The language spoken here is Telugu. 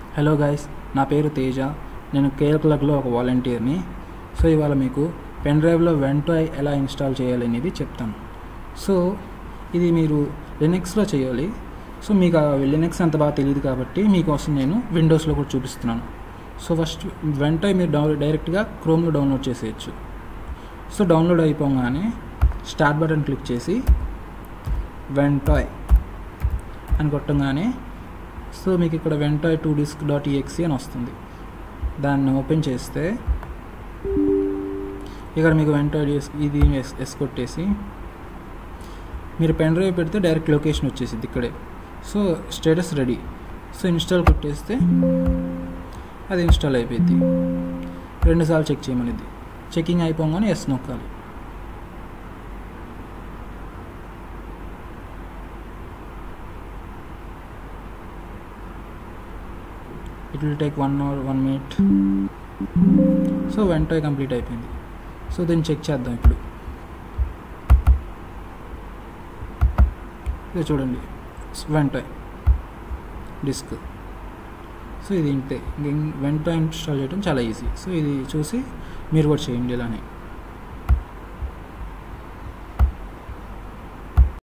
హలో గైస్ నా పేరు తేజ నేను కేఎల్ క్లబ్లో ఒక వాలంటీర్ని సో ఇవాళ మీకు పెన్ డ్రైవ్లో వెంటై ఎలా ఇన్స్టాల్ చేయాలి అనేది చెప్తాను సో ఇది మీరు లినక్స్లో చేయాలి సో మీకు ఆ లినక్స్ అంత బాగా తెలియదు కాబట్టి మీకోసం నేను విండోస్లో కూడా చూపిస్తున్నాను సో ఫస్ట్ వెంటై మీరు డౌన్ డైరెక్ట్గా క్రోమ్లో డౌన్లోడ్ చేసేయచ్చు సో డౌన్లోడ్ అయిపోగానే స్టార్ట్ బటన్ క్లిక్ చేసి వెంటాయ్ అని కొట్టగానే సో మీకు ఇక్కడ Ventoy two disk dot exe అని వస్తుంది దాన్ని ఓపెన్ చేస్తే ఇక్కడ మీకు వెంటాయ్ డిస్క్ ఇది ఎస్ ఎస్ కొట్టేసి మీరు పెన్ డ్రైవ్ పెడితే డైరెక్ట్ లొకేషన్ వచ్చేసింది ఇక్కడే so status ready so install కొట్టేస్తే అది ఇన్స్టాల్ అయిపోయింది రెండుసార్లు చెక్ చేయమనిది చెకింగ్ అయిపోగానే ఎస్ నొక్కాలి it will take one hour one minute so వెంటనే కంప్లీట్ అయిపోయింది సో దీన్ని చెక్ చేద్దాం ఇప్పుడు ఇది చూడండి వెంటనే డిస్క్ సో ఇది ఇంతే వెంటనే ఇన్స్టాల్ చేయడం చాలా ఈజీ సో ఇది చూసి మీరు కూడా చేయండి ఇలానే